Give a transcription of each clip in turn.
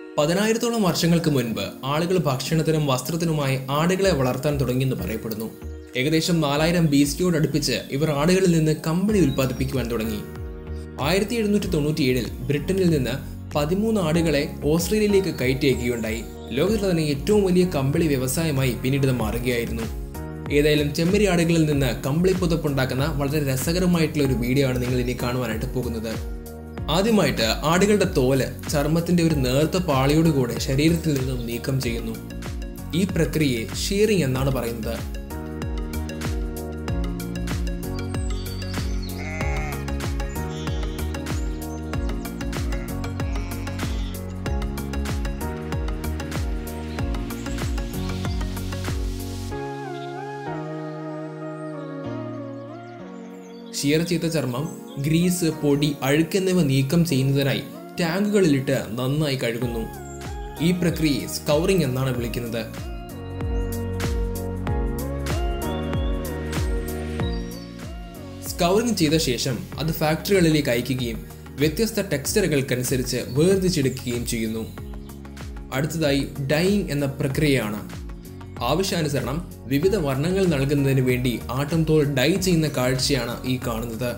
പതിനായിരത്തോളം വർഷങ്ങൾക്ക് മുൻപ് ആളുകൾ ഭക്ഷണത്തിനും വസ്ത്രത്തിനുമായി ആടുകളെ വളർത്താൻ തുടങ്ങിയെന്ന് പറയപ്പെടുന്നു ഏകദേശം നാലായിരം ബി സിയോട് അടുപ്പിച്ച് ഇവർ ആടുകളിൽ നിന്ന് കമ്പളി ഉൽപ്പാദിപ്പിക്കുവാൻ തുടങ്ങി ആയിരത്തി എഴുന്നൂറ്റി തൊണ്ണൂറ്റിയേഴിൽ ബ്രിട്ടനിൽ നിന്ന് പതിമൂന്ന് ആടുകളെ ഓസ്ട്രേലിയയിലേക്ക് കയറ്റിയേക്കുകയുണ്ടായി ലോകത്തിലെ തന്നെ ഏറ്റവും വലിയ കമ്പിളി വ്യവസായമായി പിന്നീട് ഇത് മാറുകയായിരുന്നു ഏതായാലും ചെമ്മരി ആടുകളിൽ നിന്ന് കമ്പിളി പുതപ്പുണ്ടാക്കുന്ന വളരെ രസകരമായിട്ടുള്ള ഒരു വീഡിയോ ആണ് നിങ്ങൾ ഇനി കാണുവാനായിട്ട് പോകുന്നത് ആദ്യമായിട്ട് ആടുകളുടെ തോല് ചർമ്മത്തിന്റെ ഒരു നേർത്ത പാളിയോട് കൂടെ ശരീരത്തിൽ നിന്നും നീക്കം ചെയ്യുന്നു ഈ പ്രക്രിയയെ ഷീറിംഗ് എന്നാണ് പറയുന്നത് ഷിയർ ചെയ്ത ചർമ്മം ഗ്രീസ് പൊടി അഴുക്ക് എന്നിവ നീക്കം ചെയ്യുന്നതിനായി ടാങ്കുകളിലിട്ട് നന്നായി കഴുകുന്നു ഈ പ്രക്രിയയെ സ്കൗറിംഗ് എന്നാണ് വിളിക്കുന്നത് സ്കൗറിംഗ് ചെയ്ത ശേഷം അത് ഫാക്ടറികളിലേക്ക് അയക്കുകയും വ്യത്യസ്ത ടെക്സ്ചറുകൾക്കനുസരിച്ച് വേർതിരിച്ചെടുക്കുകയും ചെയ്യുന്നു അടുത്തതായി ഡൈയിങ് എന്ന പ്രക്രിയയാണ് ആവശ്യാനുസരണം വിവിധ വർണ്ണങ്ങൾ നൽകുന്നതിന് വേണ്ടി ആട്ടും തോൽ ഡൈ ചെയ്യുന്ന കാഴ്ചയാണ് ഈ കാണുന്നത്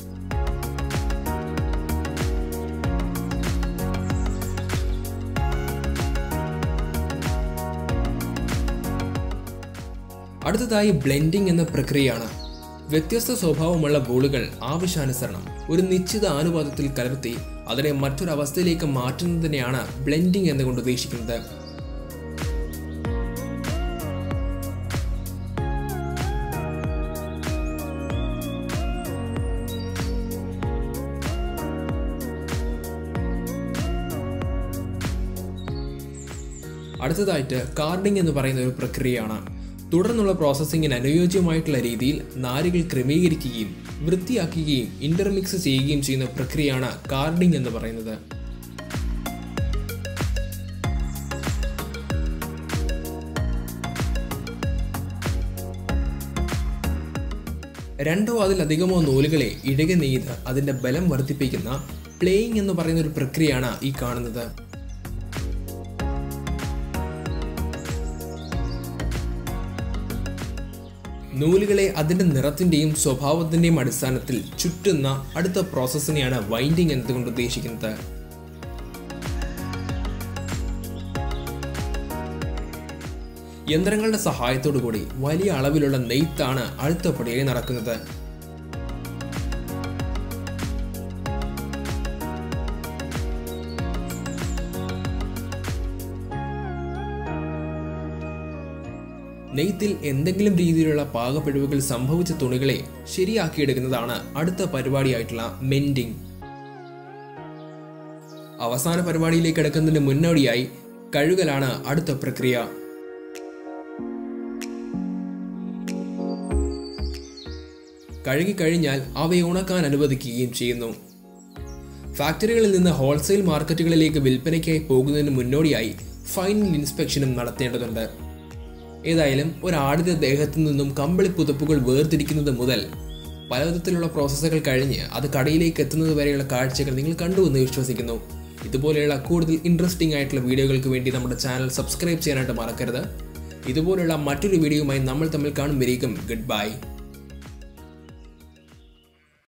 അടുത്തതായി ബ്ലെൻഡിംഗ് എന്ന പ്രക്രിയയാണ് വ്യത്യസ്ത സ്വഭാവമുള്ള ബോളുകൾ ആവശ്യാനുസരണം ഒരു നിശ്ചിത അനുപാതത്തിൽ കലർത്തി അതിനെ മറ്റൊരവസ്ഥയിലേക്ക് മാറ്റുന്നതിനെയാണ് ബ്ലെൻഡിംഗ് എന്നുകൊണ്ട് ഉദ്ദേശിക്കുന്നത് അടുത്തതായിട്ട് കാർഡിംഗ് എന്ന് പറയുന്ന ഒരു പ്രക്രിയയാണ് തുടർന്നുള്ള പ്രോസസ്സിങ്ങിന് അനുയോജ്യമായിട്ടുള്ള രീതിയിൽ നാരുകൾ ക്രമീകരിക്കുകയും വൃത്തിയാക്കുകയും ഇന്റർമിക്സ് ചെയ്യുകയും ചെയ്യുന്ന പ്രക്രിയയാണ് കാർഡിംഗ് എന്ന് പറയുന്നത് രണ്ടോ അതിലധികമോ നൂലുകളെ ഇഴകി നെയ്ത് അതിന്റെ ബലം വർദ്ധിപ്പിക്കുന്ന പ്ലേയിങ് എന്ന് പറയുന്ന ഒരു പ്രക്രിയയാണ് ഈ കാണുന്നത് നൂലുകളെ അതിന്റെ നിറത്തിന്റെയും സ്വഭാവത്തിന്റെയും അടിസ്ഥാനത്തിൽ ചുറ്റുന്ന അടുത്ത പ്രോസസ്സിനെയാണ് വൈൻഡിങ് എന്നതുകൊണ്ട് ഉദ്ദേശിക്കുന്നത് യന്ത്രങ്ങളുടെ സഹായത്തോടു കൂടി വലിയ അളവിലുള്ള നെയ്ത്താണ് അടുത്ത പടിയായി നടക്കുന്നത് നെയ്ത്തിൽ എന്തെങ്കിലും രീതിയിലുള്ള പാകപ്പിഴവുകൾ സംഭവിച്ച തുണികളെ ശരിയാക്കിയെടുക്കുന്നതാണ് അടുത്ത പരിപാടിയായിട്ടുള്ള മെൻഡിങ് അവസാന പരിപാടിയിലേക്ക് കിടക്കുന്നതിന് മുന്നോടിയായി കഴുകലാണ് അടുത്ത പ്രക്രിയ കഴുകിക്കഴിഞ്ഞാൽ അവയെ ഉണക്കാൻ അനുവദിക്കുകയും ചെയ്യുന്നു ഫാക്ടറികളിൽ നിന്ന് ഹോൾസെയിൽ മാർക്കറ്റുകളിലേക്ക് വിൽപ്പനയ്ക്കായി പോകുന്നതിന് മുന്നോടിയായി ഫൈനൽ ഇൻസ്പെക്ഷനും നടത്തേണ്ടതുണ്ട് ഏതായാലും ഒരാടിന്റെ ദേഹത്തു നിന്നും കമ്പിളി പുതപ്പുകൾ വേർതിരിക്കുന്നത് മുതൽ പലവിധത്തിലുള്ള പ്രോസസ്സുകൾ കഴിഞ്ഞ് അത് കടയിലേക്ക് എത്തുന്നത് വരെയുള്ള കാഴ്ചകൾ നിങ്ങൾ കണ്ടു എന്ന് വിശ്വസിക്കുന്നു ഇതുപോലെയുള്ള കൂടുതൽ ഇൻട്രസ്റ്റിംഗ് ആയിട്ടുള്ള വീഡിയോകൾക്ക് വേണ്ടി നമ്മുടെ ചാനൽ സബ്സ്ക്രൈബ് ചെയ്യാനായിട്ട് മറക്കരുത് ഇതുപോലെയുള്ള മറ്റൊരു വീഡിയോയുമായി നമ്മൾ തമ്മിൽ കാണും വരേക്കും ഗുഡ് ബൈ